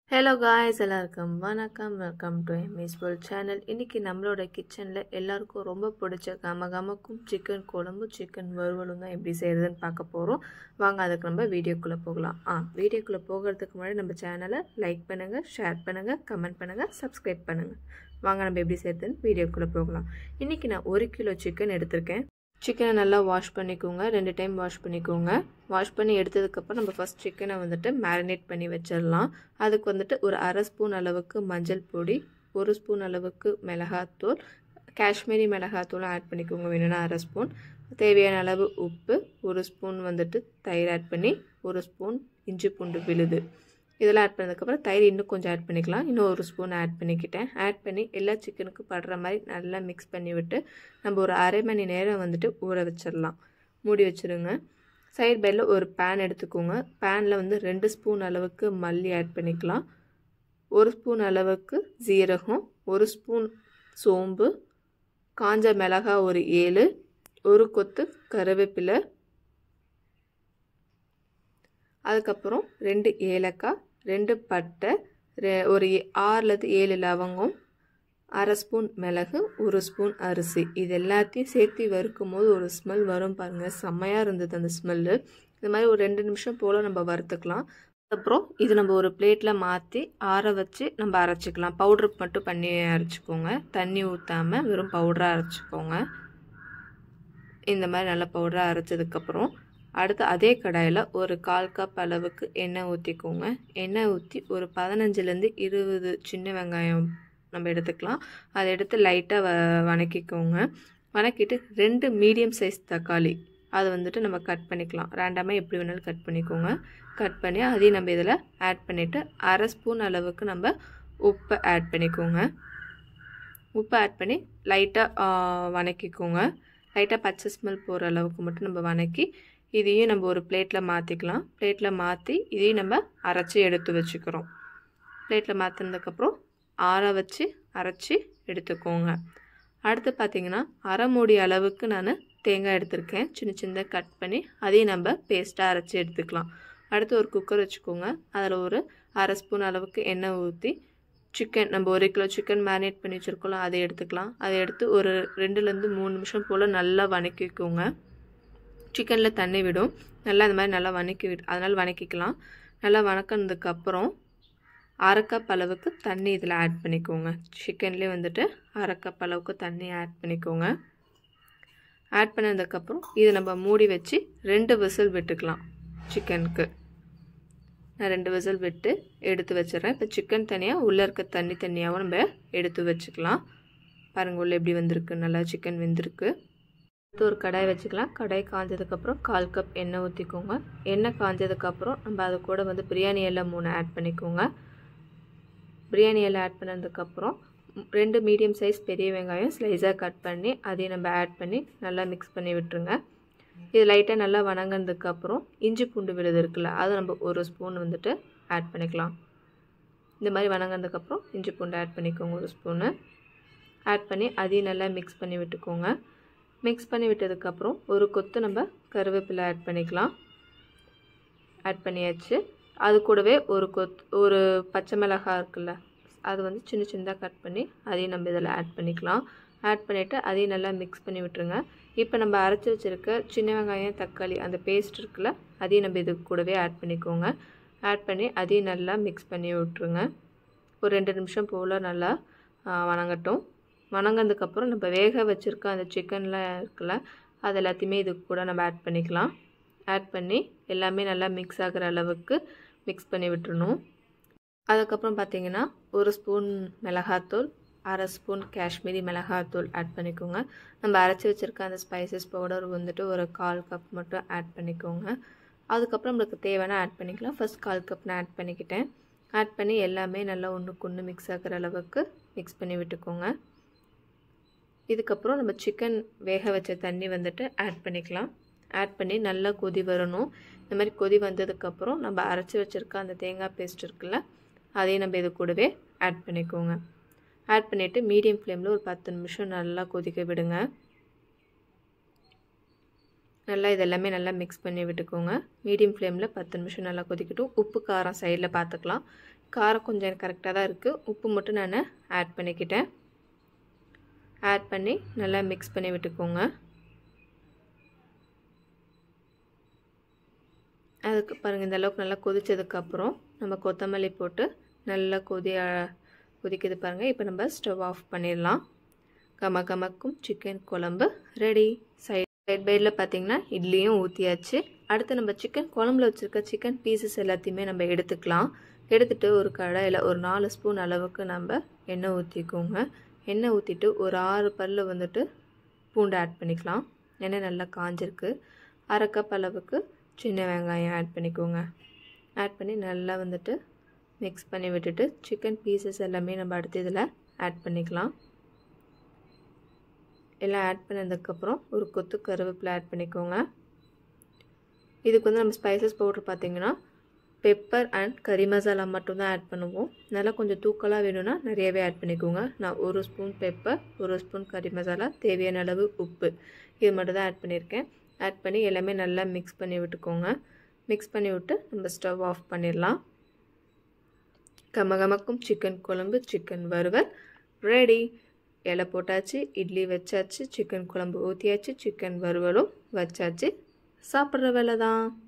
hello guys எல்லாருக்கும் வணக்கம் welcome to M S world channel இன்றைக்கி நம்மளோட கிச்சனில் எல்லாருக்கும் ரொம்ப பிடிச்ச கம கமக்கும் சிக்கன் குழம்பு சிக்கன் வறுவலும் தான் எப்படி செய்கிறதுன்னு பார்க்க போகிறோம் வாங்க அதுக்கு நம்ம வீடியோக்குள்ளே போகலாம் ஆ வீடியோக்குள்ளே போகிறதுக்கு முன்னாடி நம்ம சேனலை லைக் பண்ணுங்கள் ஷேர் பண்ணுங்கள் கமெண்ட் பண்ணுங்கள் சப்ஸ்கிரைப் பண்ணுங்கள் வாங்க நம்ம எப்படி செய்கிறதுன்னு வீடியோக்குள்ளே போகலாம் இன்றைக்கி நான் ஒரு கிலோ சிக்கன் எடுத்திருக்கேன் சிக்கனை நல்லா வாஷ் பண்ணிக்கோங்க ரெண்டு டைம் வாஷ் பண்ணிக்கோங்க வாஷ் பண்ணி எடுத்ததுக்கப்புறம் நம்ம ஃபஸ்ட் சிக்கனை வந்துட்டு மேரினேட் பண்ணி வச்சிடலாம் அதுக்கு வந்துட்டு ஒரு அரை ஸ்பூன் அளவுக்கு மஞ்சள் பொடி ஒரு ஸ்பூன் அளவுக்கு மிளகாத்தூள் காஷ்மீரி மிளகாத்தூள் ஆட் பண்ணிக்கோங்க வேணும்னா அரை ஸ்பூன் தேவையான அளவு உப்பு ஒரு ஸ்பூன் வந்துட்டு தயிர் ஆட் பண்ணி ஒரு ஸ்பூன் இஞ்சி பூண்டு விழுது இதெல்லாம் ஆட் பண்ணதுக்கப்புறம் தயிர் இன்னும் கொஞ்சம் ஆட் பண்ணிக்கலாம் இன்னும் ஒரு ஸ்பூன் ஆட் பண்ணிக்கிட்டேன் ஆட் பண்ணி எல்லா சிக்கனுக்கும் படுற மாதிரி நல்லா மிக்ஸ் பண்ணி விட்டு நம்ம ஒரு அரை மணி நேரம் வந்துட்டு ஊற வச்சிடலாம் மூடி வச்சுருங்க சைட் பைடில் ஒரு பேன் எடுத்துக்கோங்க பேனில் வந்து ரெண்டு ஸ்பூன் அளவுக்கு மல்லி ஆட் பண்ணிக்கலாம் ஒரு ஸ்பூன் அளவுக்கு ஜீரகம் ஒரு ஸ்பூன் சோம்பு காஞ்ச மிளகா ஒரு ஏழு ஒரு கொத்து கருவேப்பிலை அதுக்கப்புறம் ரெண்டு ஏலக்காய் ரெண்டு பட்டை ஒரு ஆறுலேருந்து ஏழு லவங்கம் அரை ஸ்பூன் மிளகு ஒரு ஸ்பூன் அரிசி இது எல்லாத்தையும் சேர்த்து வறுக்கும் போது ஒரு ஸ்மெல் வரும் பாருங்கள் செம்மையாக இருந்தது அந்த ஸ்மெல்லு இது மாதிரி ஒரு ரெண்டு நிமிஷம் போல் நம்ம வறுத்துக்கலாம் அப்புறம் இது நம்ம ஒரு பிளேட்டில் மாற்றி ஆற வச்சு நம்ம அரைச்சிக்கலாம் பவுட்ரு மட்டும் பண்ணி அரைச்சிக்கோங்க தண்ணி ஊற்றாமல் வெறும் பவுடராக அரைச்சிக்கோங்க இந்த மாதிரி நல்லா பவுடராக அரைச்சதுக்கப்புறம் அடுத்து அதே கடாயில் ஒரு கால் கப் அளவுக்கு எண்ணெய் ஊற்றிக்கோங்க எண்ணெய் ஊற்றி ஒரு பதினஞ்சுலேருந்து இருபது சின்ன வெங்காயம் நம்ம எடுத்துக்கலாம் அதை எடுத்து லைட்டாக வ வணக்கிக்கோங்க வணக்கிட்டு ரெண்டு மீடியம் சைஸ் தக்காளி அதை வந்துட்டு நம்ம கட் பண்ணிக்கலாம் ரேண்டமாக எப்படி வேணாலும் கட் பண்ணிக்கோங்க கட் பண்ணி அதையும் நம்ம இதில் ஆட் பண்ணிவிட்டு அரை ஸ்பூன் அளவுக்கு நம்ம உப்பை ஆட் பண்ணிக்கோங்க உப்பை ஆட் பண்ணி லைட்டாக வணக்கிக்கோங்க லைட்டாக பச்சை ஸ்மெல் போகிற அளவுக்கு மட்டும் நம்ம வணக்கி இதையும் நம்ம ஒரு பிளேட்டில் மாற்றிக்கலாம் பிளேட்டில் மாற்றி இதையும் நம்ம அரைச்சி எடுத்து வச்சுக்கிறோம் பிளேட்டில் மாற்றினதுக்கப்புறம் ஆற வச்சு அரைச்சி எடுத்துக்கோங்க அடுத்து பார்த்திங்கன்னா அரை மூடி அளவுக்கு நான் தேங்காய் எடுத்திருக்கேன் சின்ன சின்ன கட் பண்ணி அதையும் நம்ம பேஸ்ட்டாக அரைச்சி எடுத்துக்கலாம் அடுத்து ஒரு குக்கர் வச்சுக்கோங்க அதில் ஒரு அரை ஸ்பூன் அளவுக்கு எண்ணெய் ஊற்றி சிக்கன் நம்ம ஒரு கிலோ சிக்கன் மேரினேட் பண்ணி வச்சுருக்கோம் அதை எடுத்துக்கலாம் அதை எடுத்து ஒரு ரெண்டுலேருந்து மூணு நிமிஷம் போல் நல்லா வணக்கிக்கோங்க சிக்கனில் தண்ணி விடும் நல்லா இந்த மாதிரி நல்லா வணக்கி விடு அதனால் வணக்கிக்கலாம் நல்லா வணக்கினதுக்கப்புறம் அரை கப் அளவுக்கு தண்ணி இதில் ஆட் பண்ணிக்கோங்க சிக்கன்லேயே வந்துட்டு அரை கப் அளவுக்கு தண்ணி ஆட் பண்ணிக்கோங்க ஆட் பண்ணதுக்கப்புறம் இதை நம்ம மூடி வச்சு ரெண்டு விசில் விட்டுக்கலாம் சிக்கனுக்கு நான் ரெண்டு விசில் விட்டு எடுத்து வச்சிடறேன் இப்போ சிக்கன் தனியாக உள்ளே இருக்க தண்ணி தனியாகவும் நம்ம எடுத்து வச்சுக்கலாம் பாருங்கள் உள்ளே எப்படி வந்திருக்கு நல்லா சிக்கன் வெந்திருக்கு அடுத்து ஒரு கடாய் வச்சுக்கலாம் கடாய் காஞ்சதுக்கப்புறம் கால் கப் எண்ணெய் ஊற்றிக்கோங்க எண்ணெய் காஞ்சதுக்கப்புறம் நம்ம அது கூட வந்து பிரியாணி எல்லாம் மூணு ஆட் பண்ணிக்கோங்க பிரியாணி எல்லாம் ஆட் பண்ணதுக்கப்புறம் ரெண்டு மீடியம் சைஸ் பெரிய வெங்காயம் ஸ்லைஸாக கட் பண்ணி அதையும் நம்ம ஆட் பண்ணி நல்லா மிக்ஸ் பண்ணி விட்டுருங்க இது லைட்டாக நல்லா வணங்கினதுக்கப்புறம் இஞ்சி பூண்டு விழுது இருக்குல்ல அதை நம்ம ஒரு ஸ்பூன் வந்துட்டு ஆட் பண்ணிக்கலாம் இந்த மாதிரி வணங்கினதுக்கப்புறம் இஞ்சி பூண்டு ஆட் பண்ணிக்கோங்க ஒரு ஸ்பூனு ஆட் பண்ணி அதையும் நல்லா மிக்ஸ் பண்ணி விட்டுக்கோங்க மிக்ஸ் பண்ணி விட்டதுக்கப்புறம் ஒரு கொத்து நம்ம கருவேப்பிலை ஆட் பண்ணிக்கலாம் ஆட் பண்ணியாச்சு அது கூடவே ஒரு கொத் ஒரு பச்சை மிளகாய் இருக்குல்ல அது வந்து சின்ன சின்னதாக கட் பண்ணி அதையும் நம்ம இதில் ஆட் பண்ணிக்கலாம் ஆட் பண்ணிவிட்டு அதையும் நல்லா மிக்ஸ் பண்ணி விட்டுருங்க இப்போ நம்ம அரைச்சி வச்சுருக்க சின்ன வெங்காயம் தக்காளி அந்த பேஸ்ட் இருக்குல்ல அதையும் நம்ம இது கூடவே ஆட் பண்ணிக்கோங்க ஆட் பண்ணி அதையும் நல்லா மிக்ஸ் பண்ணி விட்ருங்க ஒரு ரெண்டு நிமிஷம் போல் நல்லா வணங்கட்டும் வணங்கினதுக்கப்புறம் நம்ம வேக வச்சுருக்க அந்த சிக்கன்லாம் இருக்குல்ல அது எல்லாத்தையுமே இது கூட நம்ம ஆட் பண்ணிக்கலாம் ஆட் பண்ணி எல்லாமே நல்லா மிக்ஸ் ஆகிற அளவுக்கு மிக்ஸ் பண்ணி விட்டுறணும் அதுக்கப்புறம் பார்த்திங்கன்னா ஒரு ஸ்பூன் மிளகாத்தூள் அரை ஸ்பூன் காஷ்மீரி மிளகாத்தூள் ஆட் பண்ணிக்கோங்க நம்ம அரைச்சி வச்சுருக்க அந்த ஸ்பைசஸ் பவுடர் வந்துட்டு ஒரு கால் கப் மட்டும் ஆட் பண்ணிக்கோங்க அதுக்கப்புறம் நம்மளுக்கு தேவையான ஆட் பண்ணிக்கலாம் ஃபஸ்ட் கால் கப் நான் ஆட் பண்ணிக்கிட்டேன் ஆட் பண்ணி எல்லாமே நல்லா ஒன்றுக்கு ஒன்று மிக்ஸ் ஆகிற அளவுக்கு மிக்ஸ் பண்ணி விட்டுக்கோங்க இதுக்கப்புறம் நம்ம சிக்கன் வேக வச்ச தண்ணி வந்துட்டு ஆட் பண்ணிக்கலாம் ஆட் பண்ணி நல்லா கொதி வரணும் இந்த மாதிரி கொதி வந்ததுக்கப்புறம் நம்ம அரைச்சி வச்சுருக்க அந்த தேங்காய் பேஸ்ட் இருக்குல்ல அதையும் நம்ம இது கூடவே ஆட் பண்ணிக்கோங்க ஆட் பண்ணிவிட்டு மீடியம் ஃப்ளேமில் ஒரு பத்து நிமிஷம் நல்லா கொதிக்க விடுங்க நல்லா இதெல்லாமே நல்லா மிக்ஸ் பண்ணி விட்டுக்கோங்க மீடியம் ஃப்ளேமில் பத்து நிமிஷம் நல்லா கொதிக்கட்டும் உப்பு காரம் சைடில் பார்த்துக்கலாம் காரம் கொஞ்சம் எனக்கு கரெக்டாக தான் இருக்குது உப்பு மட்டும் நான் ஆட் பண்ணிக்கிட்டேன் ஆட் பண்ணி நல்லா மிக்ஸ் பண்ணி விட்டுக்கோங்க அதுக்கு பாருங்கள் இந்த அளவுக்கு நல்லா கொதித்ததுக்கப்புறம் நம்ம கொத்தமல்லி போட்டு நல்லா கொதி கொதிக்குது பாருங்கள் இப்போ நம்ம ஸ்டவ் ஆஃப் பண்ணிடலாம் கம கமக்கும் சிக்கன் குழம்பு ரெடி சைட் சைட் பைடில் பார்த்தீங்கன்னா இட்லியும் ஊற்றியாச்சு அடுத்து நம்ம சிக்கன் குழம்புல வச்சுருக்க சிக்கன் பீசஸ் எல்லாத்தையுமே நம்ம எடுத்துக்கலாம் எடுத்துகிட்டு ஒரு கடாயில் ஒரு நாலு ஸ்பூன் அளவுக்கு நம்ம எண்ணெய் ஊற்றிக்கோங்க எண்ணெய் ஊற்றிட்டு ஒரு ஆறு பல் வந்துட்டு பூண்டு ஆட் பண்ணிக்கலாம் எண்ணெய் நல்லா காஞ்சிருக்கு அரை கப் அளவுக்கு சின்ன வெங்காயம் ஆட் பண்ணிக்கோங்க ஆட் பண்ணி நல்லா வந்துட்டு மிக்ஸ் பண்ணி விட்டுட்டு சிக்கன் பீசஸ் எல்லாமே நம்ம அடுத்து இதில் ஆட் பண்ணிக்கலாம் எல்லாம் ஆட் பண்ணதுக்கப்புறம் ஒரு கொத்து கருவேப்பிலை ஆட் பண்ணிக்கோங்க இதுக்கு வந்து நம்ம ஸ்பைசஸ் பவுடர் பார்த்திங்கன்னா பெப்பர் அண்ட் கறி மசாலா மட்டும்தான் ஆட் பண்ணுவோம் நல்லா கொஞ்சம் தூக்கலாக வேணும்னா நிறையவே ஆட் பண்ணிக்கோங்க நான் ஒரு ஸ்பூன் பெப்பர் ஒரு ஸ்பூன் கறி மசாலா தேவையான அளவு உப்பு இது மட்டும் தான் ஆட் பண்ணியிருக்கேன் ஆட் பண்ணி எல்லாமே நல்லா மிக்ஸ் பண்ணி விட்டுக்கோங்க மிக்ஸ் பண்ணி விட்டு நம்ம ஸ்டவ் ஆஃப் பண்ணிடலாம் கமகமக்கும் சிக்கன் குழம்பு சிக்கன் வறுவல் ரெடி இலை போட்டாச்சு இட்லி வச்சாச்சு சிக்கன் குழம்பு ஊற்றியாச்சு சிக்கன் வறுவலும் வச்சாச்சு சாப்பிட்ற வேலை தான்